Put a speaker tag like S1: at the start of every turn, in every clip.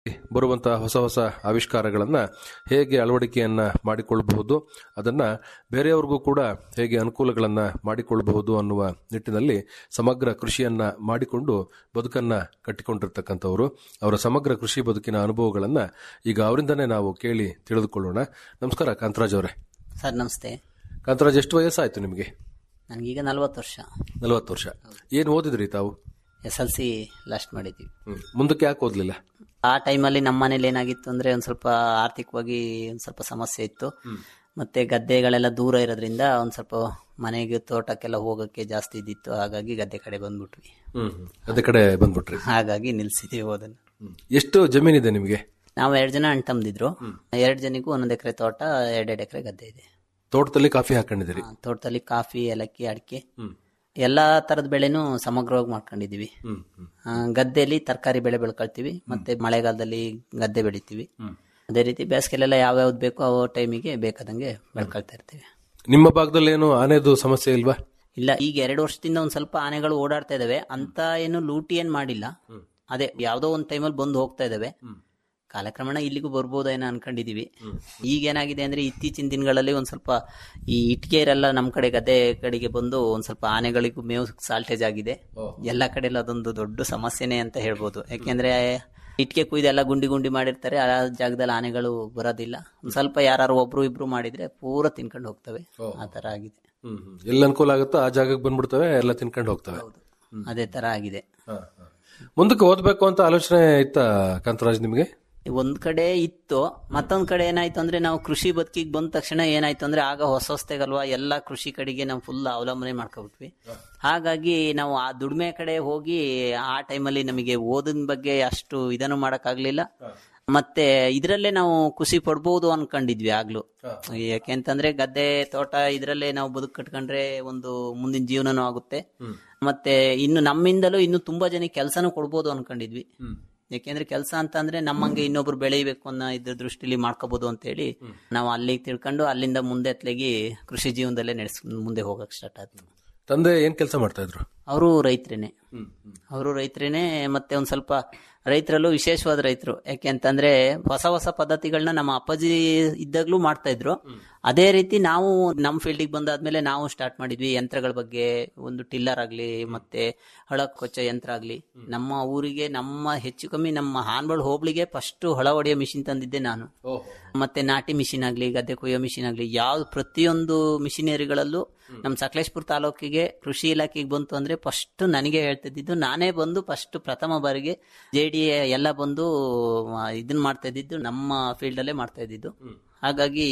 S1: ಬರುವಂತಹ ಹೊಸ ಹೊಸ ಆವಿಷ್ಕಾರಗಳನ್ನ ಹೇಗೆ ಅಳವಡಿಕೆಯನ್ನ ಮಾಡಿಕೊಳ್ಳಬಹುದು ಅದನ್ನ ಬೇರೆಯವ್ರಿಗೂ ಕೂಡ ಹೇಗೆ ಅನುಕೂಲಗಳನ್ನ ಮಾಡಿಕೊಳ್ಳಬಹುದು ಅನ್ನುವ ನಿಟ್ಟಿನಲ್ಲಿ ಸಮಗ್ರ ಕೃಷಿಯನ್ನ ಮಾಡಿಕೊಂಡು ಬದುಕನ್ನ ಕಟ್ಟಿಕೊಂಡಿರ್ತಕ್ಕಂಥವ್ರು ಅವರ ಸಮಗ್ರ ಕೃಷಿ ಬದುಕಿನ ಅನುಭವಗಳನ್ನ ಈಗ ಅವರಿಂದನೇ ನಾವು ಕೇಳಿ ತಿಳಿದುಕೊಳ್ಳೋಣ ನಮಸ್ಕಾರ ಕಾಂತರಾಜ್ ಅವರೇ
S2: ಸರ್ ನಮಸ್ತೆ
S1: ಕಾಂತರಾಜ್ ಎಷ್ಟು ವಯಸ್ಸಾಯ್ತು ನಿಮಗೆ
S2: ನನಗೀಗ ನಲ್ವತ್ತು ವರ್ಷ
S1: ನಲವತ್ತು ವರ್ಷ ಏನು ಓದಿದ್ರಿ ತಾವು
S2: ಎಸ್ ಎಲ್ ಸಿ ಲಾಸ್ಟ್ ಮಾಡಿದ್ವಿ
S1: ಹ್ಮ್. ಮುಂದಕ್ಕೆ ಯಾಕೆ ಓದ್ಲಿಲ್ಲ
S2: ಆ ಟೈಮಲ್ಲಿ ನಮ್ಮ ಮನೇಲಿ ಏನಾಗಿತ್ತು ಅಂದ್ರೆ ಒಂದು ಸ್ವಲ್ಪ ಆರ್ಥಿಕವಾಗಿ ಒಂದು ಸ್ವಲ್ಪ ಸಮಸ್ಯೆ ಇತ್ತು ಮತ್ತೆ ಗದ್ದೆಗಳೆಲ್ಲ ದೂರ ಇರೋದ್ರಿಂದ ಒಂದು ಸ್ವಲ್ಪ ಮನೆಗೆ ತೋಟಕ್ಕೆಲ್ಲ ಹೋಗೋಕ್ಕೆ ಜಾಸ್ತಿ ಇದ್ದಿತ್ತು ಹಾಗಾಗಿ ಗದ್ದೆ ಕಡೆ ಬಂದ್ಬಿಟ್ವಿ
S1: ಹ್ಮ್ ಹ್ಮ್. ಅದೇ ಕಡೆ ಬಂದ್ಬಿಟ್ರಿ
S2: ಹಾಗಾಗಿ ನಿಲ್ಸಿದೀವಿ ಓದನ್ನು
S1: ಹ್ಮ್. ಎಷ್ಟು ಜಮೀನಿದೆ ನಿಮಗೆ
S2: ನಾವು ಎರಡು ಜನ ಅಣ್ಣ ತಮ್ದಿದ್ರು ಎರಡು ಜನಿಗೂ ಒಂದೊಂದು ಎಕರೆ ತೋಟ ಎರಡೆರಡು ಎಕರೆ ಗದ್ದೆ ಇದೆ
S1: ತೋಟದಲ್ಲಿ ಕಾಫಿ ಹಾಕೊಂಡಿದ್ದೀರಿ
S2: ಆ, ತೋಟದಲ್ಲಿ ಕಾಫಿ ಏಲಕ್ಕಿ ಅಡಿಕೆ ಎಲ್ಲಾ ತರದ ಬೆಳೆನೂ ಸಮಗ್ರವಾಗಿ ಮಾಡ್ಕೊಂಡಿದೀವಿ
S1: ಹ್ಮ್ ಹ್ಮ್.
S2: ಆ, ಗದ್ದೆಯಲ್ಲಿ ತರಕಾರಿ ಬೆಳೆ ಬೆಳ್ಕೊಳ್ತೀವಿ ಮತ್ತೆ ಮಳೆಗಾಲದಲ್ಲಿ ಗದ್ದೆ ಬೆಳಿತೀವಿ ಅದೇ ರೀತಿ ಬೇಸಿಗೆಲೆಲ್ಲ ಯಾವ್ಯಾವ್ದು ಬೇಕೋ ಆ ಟೈಮಿಗೆ ಬೇಕಾದಂಗೆ ಬೆಳ್ಕೊಳ್ತಾ ಇರ್ತೀವಿ
S1: ನಿಮ್ಮ ಭಾಗದಲ್ಲಿ ಏನು ಆನೆದು ಸಮಸ್ಯೆ ಇಲ್ವಾ
S2: ಇಲ್ಲ ಈಗ ಎರಡು ವರ್ಷದಿಂದ ಒಂದ್ ಸ್ವಲ್ಪ ಆನೆಗಳು ಓಡಾಡ್ತಾ ಇದಾವೆ ಅಂತ ಏನು ಲೂಟಿ ಏನ್ ಮಾಡಿಲ್ಲ ಅದೇ ಯಾವ್ದೋ ಒಂದ್ ಟೈಮಲ್ಲಿ ಬಂದು ಹೋಗ್ತಾ ಇದಾವೆ ಕಾಲಕ್ರಮೇಣ ಇಲ್ಲಿಗೂ ಬರ್ಬೋದೇನೋ ಅನ್ಕೊಂಡಿದೀವಿ ಈಗ ಏನಾಗಿದೆ ಅಂದ್ರೆ ಇತ್ತೀಚಿನ ದಿನಗಳಲ್ಲಿ ಒಂದ್ ಸ್ವಲ್ಪ ಈ ಇಟ್ಕೆರೆಲ್ಲ ನಮ್ ಕಡೆ ಗದ್ದೆ ಕಡೆಗೆ ಬಂದು ಒಂದ್ ಸ್ವಲ್ಪ ಆನೆಗಳಿಗೂ ಮೇವು ಸಾಲ್ಟೇಜ್ ಆಗಿದೆ ಎಲ್ಲಾ ಕಡೆಲ್ಲ ಅದೊಂದು ದೊಡ್ಡ ಸಮಸ್ಯೆನೆ ಅಂತ ಹೇಳ್ಬೋದು ಯಾಕೆಂದ್ರೆ ಇಟ್ಕೆ ಕುಯ್ದು ಎಲ್ಲ ಗುಂಡಿ ಗುಂಡಿ ಮಾಡಿರ್ತಾರೆ ಆ ಜಾಗದಲ್ಲಿ ಆನೆಗಳು ಬರೋದಿಲ್ಲ ಒಂದ್ ಸ್ವಲ್ಪ ಯಾರು ಒಬ್ರು ಇಬ್ರು ಮಾಡಿದ್ರೆ ಪೂರ ತಿನ್ಕೊಂಡು ಹೋಗ್ತವೆ ಆ ತರ ಆಗಿದೆ
S1: ಹ್ಮ್ ಹ್ಮ್. ಎಲ್ಲಿ ಅನುಕೂಲ ಆಗುತ್ತೋ ಆ ಜಾಗಕ್ಕೆ ಬಂದ್ಬಿಡ್ತವೆ ಎಲ್ಲ ತಿನ್ಕೊಂಡು ಹೋಗ್ತವೆ
S2: ಅದೇ ತರ ಆಗಿದೆ
S1: ಹ, ಹ. ಮುಂದಕ್ಕೆ ಓದ್ಬೇಕು ಅಂತ ಆಲೋಚನೆ ಇತ್ತ ಕಾಂತರಾಜ್ ನಿಮಗೆ
S2: ಒಂದ್ ಕಡೆ ಇತ್ತು ಮತ್ತೊಂದ್ ಕಡೆ ಏನಾಯ್ತು ಅಂದ್ರೆ ನಾವು ಕೃಷಿ ಬದುಕಿಗೆ ಬಂದ ತಕ್ಷಣ ಏನಾಯ್ತು ಅಂದ್ರೆ ಆಗ ಹೊಸ ಹೊಸತೆಗಲ್ವಾ ಎಲ್ಲಾ ಕೃಷಿ ಕಡೆಗೆ ನಾವು ಫುಲ್ ಅವಲಂಬನೆ ಮಾಡ್ಕೊಬಿಟ್ವಿ ಹಾಗಾಗಿ ನಾವು ಆ ದುಡಿಮೆ ಕಡೆ ಹೋಗಿ ಆ ಟೈಮಲ್ಲಿ ನಮಗೆ ಓದಿನ ಬಗ್ಗೆ ಅಷ್ಟು ಇದನ್ನು ಮಾಡಕ್ಕಾಗ್ಲಿಲ್ಲ ಮತ್ತೆ ಇದ್ರಲ್ಲೇ ನಾವು ಖುಷಿ ಪಡ್ಬೋದು ಅನ್ಕೊಂಡಿದ್ವಿ ಆಗ್ಲೂ ಯಾಕೆಂತಂದ್ರೆ ಗದ್ದೆ ತೋಟ ಇದ್ರಲ್ಲೇ ನಾವು ಬದುಕು ಕಟ್ಕೊಂಡ್ರೆ ಒಂದು ಮುಂದಿನ ಜೀವನನೂ ಆಗುತ್ತೆ ಮತ್ತೆ ಇನ್ನು ನಮ್ಮಿಂದಲೂ ಇನ್ನು ತುಂಬಾ ಜನ ಕೆಲಸನೂ ಕೊಡ್ಬೋದು ಅನ್ಕೊಂಡಿದ್ವಿ ಯಾಕೆಂದ್ರೆ ಕೆಲಸ ಅಂತ ಅಂದ್ರೆ ನಮ್ಮಂಗೆ ಇನ್ನೊಬ್ರು ಬೆಳಿಬೇಕು ಅನ್ನೋ ಇದ್ರ ದೃಷ್ಟಿಲಿ ಮಾಡ್ಕೋಬಹುದು ಅಂತ ಹೇಳಿ ನಾವು ಅಲ್ಲಿಗೆ ತಿಳ್ಕೊಂಡು ಅಲ್ಲಿಂದ ಮುಂದೆ ಅತ್ಲಾಗಿ ಕೃಷಿ ಜೀವನದಲ್ಲೇ ನಡೆಸ್ ಮುಂದೆ ಹೋಗಕ್ ಸ್ಟಾರ್ಟ್ ಆಯ್ತು
S1: ತಂದೆ ಏನ್ ಕೆಲಸ ಮಾಡ್ತಾ ಇದ್ರು
S2: ಅವರು ರೈತರೇನೆ ಅವರು ರೈತರೇನೆ ಮತ್ತೆ ಒಂದ್ ಸ್ವಲ್ಪ ರೈತರಲ್ಲೂ ವಿಶೇಷವಾದ ರೈತರು ಯಾಕೆ ಅಂತಂದ್ರೆ ಹೊಸ ಹೊಸ ಪದ್ಧತಿಗಳನ್ನ ನಮ್ಮ ಅಪ್ಪಾಜಿ ಇದ್ದಾಗ್ಲೂ ಮಾಡ್ತಾ ಇದ್ರು ಅದೇ ರೀತಿ ನಾವು ನಮ್ಮ ಫೀಲ್ಡಿಗೆ ಬಂದಾದ್ಮೇಲೆ ನಾವು ಸ್ಟಾರ್ಟ್ ಮಾಡಿದ್ವಿ ಯಂತ್ರಗಳ ಬಗ್ಗೆ ಒಂದು ಟಿಲ್ಲರ್ ಆಗ್ಲಿ ಮತ್ತೆ ಹಳ ಕೊಚ್ಚ ಯಂತ್ರ ಆಗ್ಲಿ ನಮ್ಮ ಊರಿಗೆ ನಮ್ಮ ಹೆಚ್ಚು ಕಮ್ಮಿ ನಮ್ಮ ಹಾನ್ಬಾಳ್ ಹೋಬ್ಳಿಗೆ ಫಸ್ಟ್ ಹಳ ಹೊಡೆಯೋ ಮಿಷಿನ್ ತಂದಿದ್ದೆ ನಾನು ಮತ್ತೆ ನಾಟಿ ಮಿಷಿನ್ ಆಗ್ಲಿ ಗದ್ದೆ ಕೊಯ್ಯೋ ಮಿಷಿನ್ ಆಗ್ಲಿ ಯಾವ್ದು ಪ್ರತಿಯೊಂದು ಮಿಷಿನರಿಗಳಲ್ಲೂ ನಮ್ಮ ಸಕಲೇಶ್ಪುರ ತಾಲೂಕಿಗೆ ಕೃಷಿ ಇಲಾಖೆಗೆ ಬಂತು ಅಂದ್ರೆ ಫಸ್ಟ್ ನನಗೆ ಹೇಳ್ತಿದ್ದು ನಾನೇ ಬಂದು ಫಸ್ಟ್ ಪ್ರಥಮ ಬಾರಿಗೆ ಜೆ ಡಿ ಎಲ್ಲ ಬಂದು ಆ, ಇದನ್ನ ಮಾಡ್ತಾ ಇದ್ದಿದ್ದು ನಮ್ಮ ಫೀಲ್ಡ್ ಅಲ್ಲೇ ಮಾಡ್ತಾ ಇದ್ದಿದ್ದು ಹಾಗಾಗಿ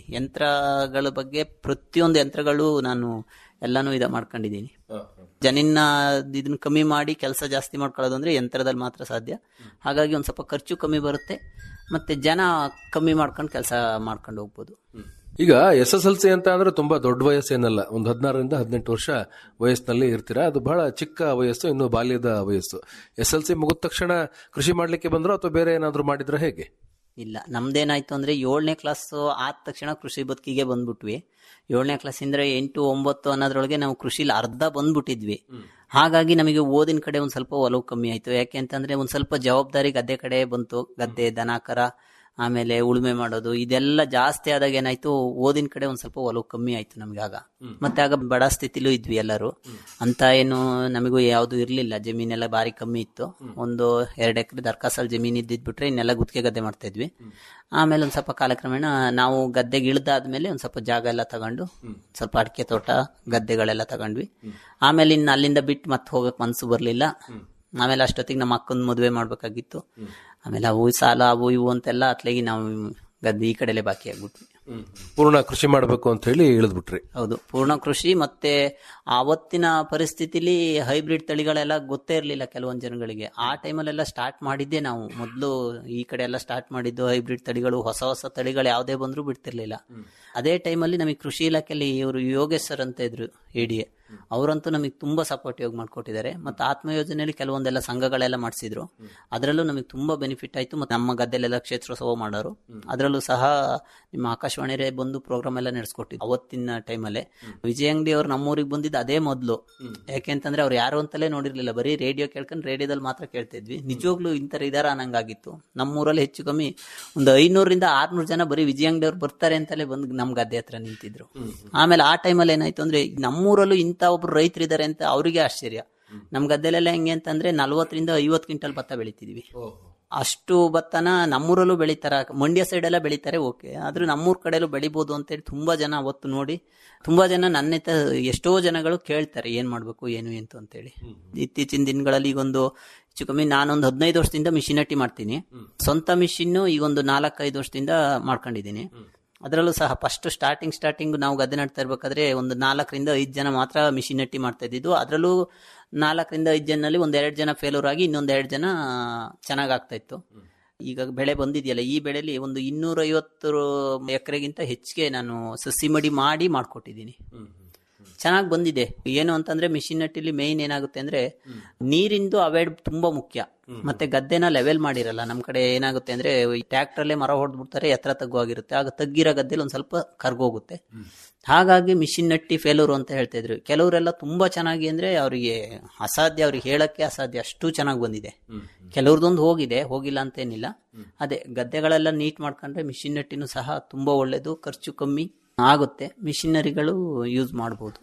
S2: ಯಂತ್ರಗಳ ಬಗ್ಗೆ ಪ್ರತಿಯೊಂದು ಯಂತ್ರಗಳು ನಾನು ಎಲ್ಲಾನು ಇದ ಮಾಡ್ಕೊಂಡಿದ್ದೀನಿ ಜನಿನ ಇದನ್ನ ಕಮ್ಮಿ ಮಾಡಿ ಕೆಲಸ ಜಾಸ್ತಿ ಮಾಡ್ಕೊಳ್ಳೋದು ಅಂದ್ರೆ ಯಂತ್ರದಲ್ಲಿ ಮಾತ್ರ ಸಾಧ್ಯ ಹಾಗಾಗಿ ಒಂದ್ ಸ್ವಲ್ಪ ಖರ್ಚು ಕಮ್ಮಿ ಬರುತ್ತೆ ಮತ್ತೆ ಜನ ಕಮ್ಮಿ ಮಾಡ್ಕೊಂಡು ಕೆಲಸ ಮಾಡ್ಕೊಂಡು ಹೋಗ್ಬೋದು
S1: ಈಗ ಎಸ್ ಎಸ್ ಎಲ್ ಸಿ ಅಂತ ಅಂದ್ರೆ ತುಂಬಾ ದೊಡ್ಡ ವಯಸ್ಸೇನಲ್ಲ ಒಂದು ಹದಿನಾರರಿಂದ ಹದಿನೆಂಟು ವರ್ಷ ವಯಸ್ಸಿನಲ್ಲಿ ಇರ್ತೀರಾ ಅದು ಬಹಳ ಚಿಕ್ಕ ವಯಸ್ಸು ಇನ್ನು ಬಾಲ್ಯದ ವಯಸ್ಸು ಎಸ್ ಎಲ್ ಸಿ ಮುಗಿದ ತಕ್ಷಣ ಕೃಷಿ ಮಾಡ್ಲಿಕ್ಕೆ ಬಂದ್ರು ಅಥವಾ ಬೇರೆ ಏನಾದ್ರು ಮಾಡಿದ್ರ ಹೇಗೆ
S2: ಇಲ್ಲ ನಮ್ದೇನಾಯ್ತು ಅಂದ್ರೆ ಏಳನೇ ಕ್ಲಾಸ್ ಆದ ತಕ್ಷಣ ಕೃಷಿ ಬದುಕಿಗೆ ಬಂದ್ಬಿಟ್ವಿ ಏಳನೇ ಕ್ಲಾಸಿಂದ ಎಂಟು ಒಂಬತ್ತು ಅನ್ನೋದ್ರೊಳಗೆ ನಾವು ಕೃಷಿಲಿ ಅರ್ಧ ಬಂದ್ಬಿಟ್ಟಿದ್ವಿ ಹಾಗಾಗಿ ನಮಗೆ ಓದಿನ ಕಡೆ ಒಂದ್ ಸ್ವಲ್ಪ ಒಲವು ಕಮ್ಮಿ ಆಯ್ತು ಯಾಕೆ ಅಂತಂದ್ರೆ ಒಂದ್ ಸ್ವಲ್ಪ ಜವಾಬ್ದಾರಿ ಗದ್ದೆ ಕಡೆ ಬಂತು ಗದ್ದೆ ದನಕರ ಆಮೇಲೆ ಉಳುಮೆ ಮಾಡೋದು ಇದೆಲ್ಲ ಜಾಸ್ತಿ ಆದಾಗ ಏನಾಯ್ತು ಓದಿನ ಕಡೆ ಒಂದ್ ಸ್ವಲ್ಪ ಒಲವು ಕಮ್ಮಿ ಆಯ್ತು ನಮ್ಗೆ ಆಗ ಮತ್ತೆ ಆಗ ಬಡ ಸ್ಥಿತಿಲೂ ಇದ್ವಿ ಎಲ್ಲರೂ ಅಂತ ಏನು ನಮಗೂ ಯಾವ್ದು ಇರ್ಲಿಲ್ಲ ಜಮೀನೆಲ್ಲ ಬಾರಿ ಕಮ್ಮಿ ಇತ್ತು ಒಂದು ಎರಡ್ ಎಕರೆ ದರ್ಕಾಸಲ್ ಜಮೀನ್ ಇದ್ದಿದ್ಬಿಟ್ರೆ ಇನ್ನೆಲ್ಲ ಗುತ್ತಿಗೆ ಗದ್ದೆ ಮಾಡ್ತಾ ಇದ್ವಿ ಆಮೇಲೆ ಒಂದ್ ಸ್ವಲ್ಪ ಕಾಲಕ್ರಮೇಣ ನಾವು ಗದ್ದೆಗೆ ಇಳ್ದಾದ್ಮೇಲೆ ಒಂದ್ ಸ್ವಲ್ಪ ಜಾಗ ಎಲ್ಲ ತಗೊಂಡು ಸ್ವಲ್ಪ ಅಡಿಕೆ ತೋಟ ಗದ್ದೆಗಳೆಲ್ಲ ತಗೊಂಡ್ವಿ ಆಮೇಲೆ ಇನ್ನು ಅಲ್ಲಿಂದ ಬಿಟ್ಟು ಮತ್ತೆ ಹೋಗಕ್ ಮನ್ಸು ಬರ್ಲಿಲ್ಲ ಆಮೇಲೆ ಅಷ್ಟೊತ್ತಿಗೆ ನಮ್ಮ ಅಕ್ಕನ ಮದುವೆ ಮಾಡ್ಬೇಕಾಗಿತ್ತು ಆಮೇಲೆ ಅವು ಸಾಲ ಅವು ಇವು ಅಂತೆಲ್ಲ ಅತ್ಲಾಗಿ ನಾವು ಗದ್ದೆ ಈ ಕಡೆಲೆ ಬಾಕಿ ಆಗ್ಬಿಟ್ವಿ
S1: ಪೂರ್ಣ ಕೃಷಿ ಮಾಡಬೇಕು ಅಂತ ಹೇಳಿ ಇಳಿದ್ಬಿಟ್ರಿ
S2: ಹೌದು ಪೂರ್ಣ ಕೃಷಿ ಮತ್ತೆ ಆವತ್ತಿನ ಪರಿಸ್ಥಿತಿಲಿ ಹೈಬ್ರಿಡ್ ತಳಿಗಳೆಲ್ಲ ಗೊತ್ತೇ ಇರಲಿಲ್ಲ ಕೆಲವೊಂದು ಜನಗಳಿಗೆ ಆ ಟೈಮಲ್ಲೆಲ್ಲ ಸ್ಟಾರ್ಟ್ ಮಾಡಿದ್ದೆ ನಾವು ಮೊದಲು ಈ ಕಡೆ ಎಲ್ಲ ಸ್ಟಾರ್ಟ್ ಮಾಡಿದ್ದು ಹೈಬ್ರಿಡ್ ತಳಿಗಳು ಹೊಸ ಹೊಸ ತಳಿಗಳು ಯಾವುದೇ ಬಂದರೂ ಬಿಡ್ತಿರ್ಲಿಲ್ಲ ಅದೇ ಟೈಮಲ್ಲಿ ನಮಗೆ ಕೃಷಿ ಇಲಾಖೆಯಲ್ಲಿ ಇವರು ಯೋಗೇಶ್ ಸರ್ ಅಂತ ಇದ್ರು ಎ ಡಿ ಎ ಅವರಂತೂ ನಮಗೆ ತುಂಬಾ ಸಪೋರ್ಟಿವ್ ಮಾಡ್ಕೊಟ್ಟಿದ್ದಾರೆ ಮತ್ತು ಆತ್ಮ ಯೋಜನೆಯಲ್ಲಿ ಕೆಲವೊಂದೆಲ್ಲ ಸಂಘಗಳೆಲ್ಲ ಮಾಡಿಸಿದ್ರು ಅದರಲ್ಲೂ ನಮಗೆ ತುಂಬಾ ಬೆನಿಫಿಟ್ ಆಯ್ತು ಮತ್ತು ನಮ್ಮ ಗದ್ದೆಲೆಲ್ಲ ಕ್ಷೇತ್ರೋತ್ಸವ ಮಾಡೋರು ಅದರಲ್ಲೂ ಸಹ ನಿಮ್ಮ ಆಕಾಶವಾಣಿರೇ ಬಂದು ಪ್ರೋಗ್ರಾಮ್ ಎಲ್ಲ ನಡೆಸ್ಕೊಟ್ಟಿದ್ದು ಅವತ್ತಿನ ಟೈಮಲ್ಲೇ ವಿಜಯ ಅಂಗಡಿ ಅವ್ರು ನಮ್ಮೂರಿಗೆ ಬಂದಿದ್ದು ಅದೇ ಮೊದಲು ಯಾಕೆಂತಂದ್ರೆ ಅವ್ರು ಯಾರು ಅಂತಲೇ ನೋಡಿರ್ಲಿಲ್ಲ ಬರೀ ರೇಡಿಯೋ ಕೇಳ್ಕೊಂಡು ರೇಡಿಯೋದಲ್ಲಿ ಮಾತ್ರ ಕೇಳ್ತಿದ್ವಿ ನಿಜವಾಗ್ಲೂ ಇಂಥರ ಇದಾರ ಅನ್ನಂಗಾಗಿತ್ತು ನಮ್ಮೂರಲ್ಲಿ ಹೆಚ್ಚು ಕಮ್ಮಿ ಒಂದು ಐನೂರಿಂದ ಆರ್ನೂರು ಜನ ಬರೀ ವಿಜಯ ಅಂಗಡಿ ಅವ್ರು ಬರ್ತಾರೆ ಅಂತಲೇ ಬಂದು ನಮ್ ಗದ್ದೆ ಹತ್ರ ನಿಂತಿದ್ರು ಆಮೇಲೆ ಆ ಟೈಮಲ್ಲಿ ಏನಾಯ್ತು ಅಂದ್ರೆ ಈಗ ನಮ್ಮೂರಲ್ಲೂ ಇಂಥ ಒಬ್ರು ರೈತರಿದ್ದಾರೆ ಅಂತ ಅವರಿಗೆ ಆಶ್ಚರ್ಯ ನಮ್ ಗದ್ದೆಲೆಲ್ಲ ಹೆಂಗೆ ಅಂತಂದ್ರೆ ನಲ್ವತ್ತರಿಂದ ಐವತ್ತು ಕ್ವಿಂಟಲ್ ಭತ್ತ ಬೆಳಿತಿದ್ವಿ ಅಷ್ಟು ಭತ್ತನ ನಮ್ಮೂರಲ್ಲೂ ಬೆಳಿತಾರ ಮಂಡ್ಯ ಸೈಡ್ ಎಲ್ಲ ಬೆಳಿತಾರೆ ಓಕೆ ಆದ್ರೆ ನಮ್ಮೂರ್ ಕಡೆಯಲ್ಲೂ ಬೆಳಿಬೋದು ಅಂತೇಳಿ ತುಂಬಾ ಜನ ಅವತ್ತು ನೋಡಿ ತುಂಬಾ ಜನ ನನ್ನ ಹತ್ರ ಎಷ್ಟೋ ಜನಗಳು ಕೇಳ್ತಾರೆ ಏನ್ ಮಾಡ್ಬೇಕು ಏನು ಎಂತು ಅಂತೇಳಿ ಇತ್ತೀಚಿನ ದಿನಗಳಲ್ಲಿ ಈಗೊಂದು ಹೆಚ್ಚು ಕಮ್ಮಿ ನಾನೊಂದು ಹದಿನೈದು ವರ್ಷದಿಂದ ಮಿಷಿನಟ್ಟಿ ಮಾಡ್ತೀನಿ ಸ್ವಂತ ಮಿಷಿನ್ ಈಗೊಂದು ನಾಲ್ಕೈದು ವರ್ಷದಿಂದ ಮಾಡ್ಕೊಂಡಿದ್ದೀನಿ ಅದರಲ್ಲೂ ಸಹ ಫಸ್ಟ್ ಸ್ಟಾರ್ಟಿಂಗ್ ಸ್ಟಾರ್ಟಿಂಗ್ ನಾವು ಗದ್ದೆ ನಡ್ತಾ ಇರ್ಬೇಕಾದ್ರೆ ಒಂದು ನಾಲ್ಕರಿಂದ ಐದು ಜನ ಮಾತ್ರ ಮಿಷಿನಟ್ಟಿ ಮಾಡ್ತಾ ಇದ್ದಿದ್ದು ಅದರಲ್ಲೂ ನಾಲ್ಕರಿಂದ ಐದು ಜನದಲ್ಲಿ ಒಂದ್ ಎರಡು ಜನ ಫೇಲ್ಯೂರ್ ಆಗಿ ಇನ್ನೊಂದ್ ಎರಡು ಜನ ಚೆನ್ನಾಗ್ ಆಗ್ತಾ ಇತ್ತು ಈಗ ಬೆಳೆ ಬಂದಿದೆಯಲ್ಲ ಈ ಬೆಳೆಲಿ ಒಂದು ಇನ್ನೂರ ಐವತ್ತು ಎಕರೆಗಿಂತ ಹೆಚ್ಚಿಗೆ ನಾನು ಸಸಿ ಮಡಿ ಮಾಡಿ ಮಾಡ್ಕೊಟ್ಟಿದ್ದೀನಿ ಚೆನ್ನಾಗಿ ಬಂದಿದೆ ಏನು ಅಂತಂದ್ರೆ ಮಿಷಿನ್ ನಟ್ಟಿಲಿ ಮೇಯ್ನ್ ಏನಾಗುತ್ತೆ ಅಂದ್ರೆ ನೀರಿಂದು ಅವಾಯ್ಡ್ ತುಂಬಾ ಮುಖ್ಯ ಮತ್ತೆ ಗದ್ದೆನ ಲೆವೆಲ್ ಮಾಡಿರಲ್ಲ ನಮ್ ಕಡೆ ಏನಾಗುತ್ತೆ ಅಂದ್ರೆ ಈ ಟ್ರ್ಯಾಕ್ಟರ್ಲೆ ಮರ ಹೊಡೆದ್ಬಿಡ್ತಾರೆ ಎತ್ತರ ತಗ್ಗುವಾಗಿರುತ್ತೆ ಆಗ ತಗ್ಗಿರೋ ಗದ್ದೆಲಿ ಒಂದ್ ಸ್ವಲ್ಪ ಕರ್ಗೋಗುತ್ತೆ ಹಾಗಾಗಿ ಮಿಷಿನ್ ನಟ್ಟಿ ಫೇಲೂರು ಅಂತ ಹೇಳ್ತಾ ಇದ್ರು ಕೆಲವರೆಲ್ಲ ತುಂಬಾ ಚೆನ್ನಾಗಿ ಅಂದ್ರೆ ಅವರಿಗೆ ಅಸಾಧ್ಯ ಅವ್ರಿಗೆ ಹೇಳಕ್ಕೆ ಅಸಾಧ್ಯ ಅಷ್ಟು ಚೆನ್ನಾಗಿ ಬಂದಿದೆ ಕೆಲವ್ರದೊಂದು ಹೋಗಿದೆ ಹೋಗಿಲ್ಲ ಅಂತೇನಿಲ್ಲ ಅದೇ ಗದ್ದೆಗಳೆಲ್ಲ ನೀಟ್ ಮಾಡ್ಕೊಂಡ್ರೆ ಮಿಷಿನ್ ನಟ್ಟಿನೂ ಸಹ ತುಂಬಾ ಒಳ್ಳೇದು ಖರ್ಚು ಕಮ್ಮಿ ಆಗುತ್ತೆ ಮಿಷಿನರಿಗಳು ಯೂಸ್ ಮಾಡಬಹುದು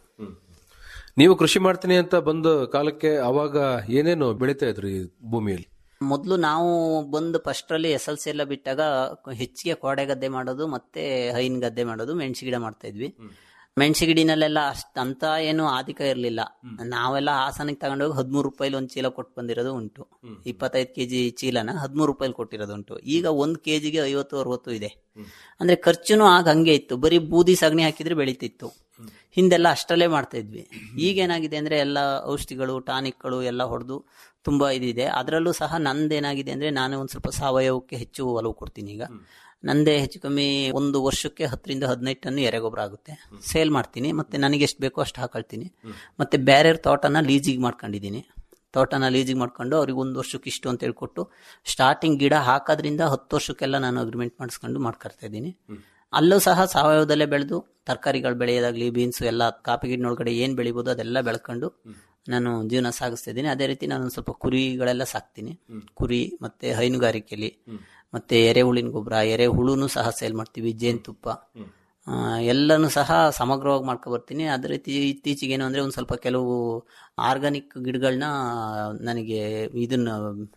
S1: ನೀವು ಕೃಷಿ ಮಾಡ್ತೀನಿ ಅಂತ ಬಂದ ಕಾಲಕ್ಕೆ ಅವಾಗ ಏನೇನು ಬೆಳಿತಾ ಇದ್ರಿ ಈ ಭೂಮಿಯಲ್ಲಿ
S2: ಮೊದಲು ನಾವು ಬಂದು ಫಸ್ಟ್ ಅಲ್ಲಿ ಎಸ್ ಎಲ್ ಸಿ ಎಲ್ಲ ಬಿಟ್ಟಾಗ ಹೆಚ್ಚಿಗೆ ಕೋಡೆ ಗದ್ದೆ ಮಾಡೋದು ಮತ್ತೆ ಹೈನ್ ಗದ್ದೆ ಮಾಡೋದು ಮೆಣಸಿ ಗಿಡ ಮಾಡ್ತಾ ಇದ್ವಿ ಮೆಣಸಿ ಗಿಡಿನಲ್ಲೆಲ್ಲ ಅಷ್ಟ ಅಂತ ಏನು ಆದಿಕ ಇರಲಿಲ್ಲ ನಾವೆಲ್ಲ ಹಾಸನಕ್ಕೆ ತಗೊಂಡೋಗಿ ಹದಿಮೂರು ರೂಪಾಯಿಲಿ ಒಂದು ಚೀಲ ಕೊಟ್ಟು ಬಂದಿರೋದು ಉಂಟು ಇಪ್ಪತ್ತೈದು ಕೆಜಿ ಚೀಲನ ಹದಿಮೂರು ರೂಪಾಯಿಲಿ ಕೊಟ್ಟಿರೋದು ಉಂಟು ಈಗ ಒಂದ್ ಕೆಜಿಗೆ ಐವತ್ತು ಅರವತ್ತು ಇದೆ ಅಂದ್ರೆ ಖರ್ಚುನು ಆಗ ಹಂಗೆ ಇತ್ತು ಬರೀ ಬೂದಿ ಸಗಣಿ ಹಾಕಿದ್ರೆ ಬೆಳೀತಿತ್ತು ಹಿಂದೆಲ್ಲ ಅಷ್ಟಲ್ಲೇ ಮಾಡ್ತಾ ಇದ್ವಿ ಈಗೇನಾಗಿದೆ ಅಂದ್ರೆ ಎಲ್ಲ ಔಷಧಿಗಳು ಟಾನಿಕ್ಗಳು ಎಲ್ಲ ಹೊಡೆದು ತುಂಬಾ ಇದಿದೆ ಅದರಲ್ಲೂ ಸಹ ನಂದೇನಾಗಿದೆ ಅಂದ್ರೆ ನಾನು ಒಂದ್ ಸ್ವಲ್ಪ ಸಾವಯವಕ್ಕೆ ಹೆಚ್ಚು ಒಲವು ಕೊಡ್ತೀನಿ ಈಗ ನಂದೇ ಹೆಚ್ಚು ಕಮ್ಮಿ ಒಂದು ವರ್ಷಕ್ಕೆ ಹತ್ತರಿಂದ ಹದಿನೈದು ಟನ್ ಎರೆಗೊಬ್ಬರ ಆಗುತ್ತೆ ಸೇಲ್ ಮಾಡ್ತೀನಿ ಮತ್ತೆ ನನಗೆ ಎಷ್ಟು ಬೇಕೋ ಅಷ್ಟು ಹಾಕೊಳ್ತೀನಿ ಮತ್ತೆ ಬೇರೆ ತೋಟನ ಲೀಜಿಗೆ ಮಾಡ್ಕೊಂಡಿದ್ದೀನಿ ತೋಟನ ಲೀಜಿಗೆ ಮಾಡ್ಕೊಂಡು ಅವ್ರಿಗೆ ಒಂದು ವರ್ಷಕ್ಕೆ ಇಷ್ಟು ಅಂತ ಹೇಳ್ಕೊಟ್ಟು ಸ್ಟಾರ್ಟಿಂಗ್ ಗಿಡ ಹಾಕೋದ್ರಿಂದ ಹತ್ತು ವರ್ಷಕ್ಕೆಲ್ಲ ನಾನು ಅಗ್ರಿಮೆಂಟ್ ಮಾಡಿಸ್ಕೊಂಡು ಮಾಡ್ಕೊಳ್ತಾ ಇದ್ದೀನಿ ಅಲ್ಲೂ ಸಹ ಸಾವಯವದಲ್ಲೇ ಬೆಳೆದು ತರಕಾರಿಗಳು ಬೆಳೆಯೋದಾಗ್ಲಿ ಬೀನ್ಸ್ ಎಲ್ಲ ಕಾಫಿ ಗಿಡನೊಳಗಡೆ ಏನ್ ಬೆಳಿಬೋದು ಅದೆಲ್ಲ ಬೆಳ್ಕೊಂಡು ನಾನು ಜೀವನ ಸಾಗಿಸ್ತಾ ಇದ್ದೀನಿ ಅದೇ ರೀತಿ ನಾನು ಸ್ವಲ್ಪ ಕುರಿಗಳೆಲ್ಲ ಸಾಕ್ತೀನಿ ಕುರಿ ಮತ್ತೆ ಹೈನುಗಾರಿಕೆಯಲ್ಲಿ ಮತ್ತೆ ಎರೆಹುಳಿನ ಗೊಬ್ಬರ ಎರೆಹುಳುನು ಸಹ ಸೇಲ್ ಮಾಡ್ತೀವಿ ಜೇನುತುಪ್ಪ ಆ, ಎಲ್ಲನೂ ಸಹ ಸಮಗ್ರವಾಗಿ ಮಾಡ್ಕೊ ಬರ್ತೀನಿ ಅದೇ ರೀತಿ ಇತ್ತೀಚೆಗೆ ಏನು ಅಂದ್ರೆ ಒಂದು ಸ್ವಲ್ಪ ಕೆಲವು ಆರ್ಗಾನಿಕ್ ಗಿಡಗಳನ್ನ ನನಗೆ ಇದನ್ನ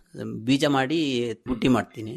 S2: ಬೀಜ ಮಾಡಿ ಬುಟ್ಟಿ ಮಾಡ್ತೀನಿ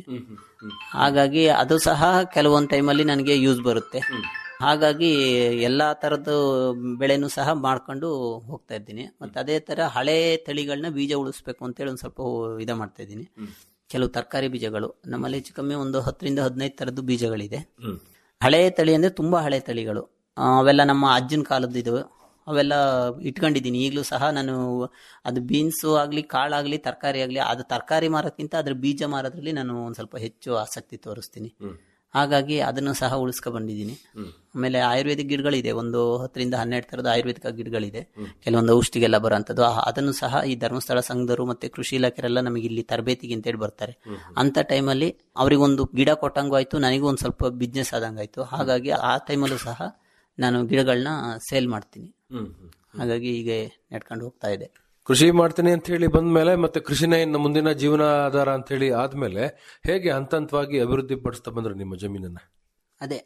S2: ಹಾಗಾಗಿ ಅದು ಸಹ ಕೆಲವೊಂದು ಟೈಮಲ್ಲಿ ನನಗೆ ಯೂಸ್ ಬರುತ್ತೆ ಹಾಗಾಗಿ ಎಲ್ಲಾ ತರದ್ದು ಬೆಳೆನೂ ಸಹ ಮಾಡ್ಕೊಂಡು ಹೋಗ್ತಾ ಇದ್ದೀನಿ ಮತ್ತೆ ಅದೇ ತರ ಹಳೆ ತಳಿಗಳನ್ನ ಬೀಜ ಉಳಿಸ್ಬೇಕು ಅಂತೇಳಿ ಒಂದು ಸ್ವಲ್ಪ ಇದ ಮಾಡ್ತಾ ಇದ್ದೀನಿ ಕೆಲವು ತರಕಾರಿ ಬೀಜಗಳು ನಮ್ಮಲ್ಲಿ ಹೆಚ್ಚು ಕಮ್ಮಿ ಒಂದು ಹತ್ತರಿಂದ ಹದಿನೈದು ತರದ್ದು ಬೀಜಗಳಿದೆ ಹಳೆ ತಳಿ ಅಂದ್ರೆ ತುಂಬಾ ಹಳೆ ತಳಿಗಳು ಆ, ಅವೆಲ್ಲ ನಮ್ಮ ಅಜ್ಜನ ಕಾಲದ್ದು ಇದು ಅವೆಲ್ಲ ಇಟ್ಕೊಂಡಿದ್ದೀನಿ ಈಗಲೂ ಸಹ ನಾನು ಅದು ಬೀನ್ಸು ಆಗಲಿ ಕಾಳಾಗ್ಲಿ ತರಕಾರಿ ಆಗಲಿ ಅದು ತರಕಾರಿ ಮಾರೋಕ್ಕಿಂತ ಅದ್ರ ಬೀಜ ಮಾರೋದ್ರಲ್ಲಿ ನಾನು ಒಂದು ಸ್ವಲ್ಪ ಹೆಚ್ಚು ಆಸಕ್ತಿ ತೋರಿಸ್ತೀನಿ ಹಾಗಾಗಿ ಅದನ್ನು ಸಹ ಉಳಿಸ್ಕೊ ಬಂದಿದ್ದೀನಿ ಆಮೇಲೆ ಆಯುರ್ವೇದಿಕ್ ಗಿಡಗಳಿದೆ ಒಂದು ಹತ್ತರಿಂದ ಹನ್ನೆರಡು ತರದ ಆಯುರ್ವೇದಿಕ ಗಿಡಗಳಿದೆ ಕೆಲವೊಂದು ಔಷಧಿಗೆಲ್ಲ ಬರೋಂಥದ್ದು ಆ- ಅದನ್ನು ಸಹ ಈ ಧರ್ಮಸ್ಥಳ ಸಂಘದವರು ಮತ್ತೆ ಕೃಷಿ ಇಲಾಖೆರೆಲ್ಲ ನಮಗೆ ಇಲ್ಲಿ ತರಬೇತಿಗೆ ಅಂತೇಳಿ ಬರ್ತಾರೆ ಅಂತ ಟೈಮಲ್ಲಿ ಅವರಿಗೊಂದು ಗಿಡ ಕೊಟ್ಟಂಗೂ ಆಯ್ತು ನನಗೂ ಒಂದು ಸ್ವಲ್ಪ ಬಿಸ್ನೆಸ್ ಆದಂಗಾಯ್ತು ಹಾಗಾಗಿ ಆ ಟೈಮಲ್ಲೂ ಸಹ ನಾನು ಗಿಡಗಳನ್ನ ಸೇಲ್ ಮಾಡ್ತೀನಿ ಹಾಗಾಗಿ ಹೀಗೆ ನಡ್ಕೊಂಡು ಹೋಗ್ತಾ ಇದೆ
S1: ಕೃಷಿ ಮಾಡ್ತೀನಿ ಅಂತ ಹೇಳಿ ಬಂದ್ಮೇಲೆ ಮತ್ತೆ ಕೃಷಿನೇ ಇನ್ನು ಮುಂದಿನ ಜೀವನ ಆಧಾರ ಅಂತ ಹೇಳಿ ಆದ್ಮೇಲೆ ಹೇಗೆ ಹಂತ ಹಂತವಾಗಿ ಅಭಿವೃದ್ಧಿ ಪಡಿಸ್ತಾ ಬಂದ್ರು ನಿಮ್ಮ ಜಮೀನನ್ನ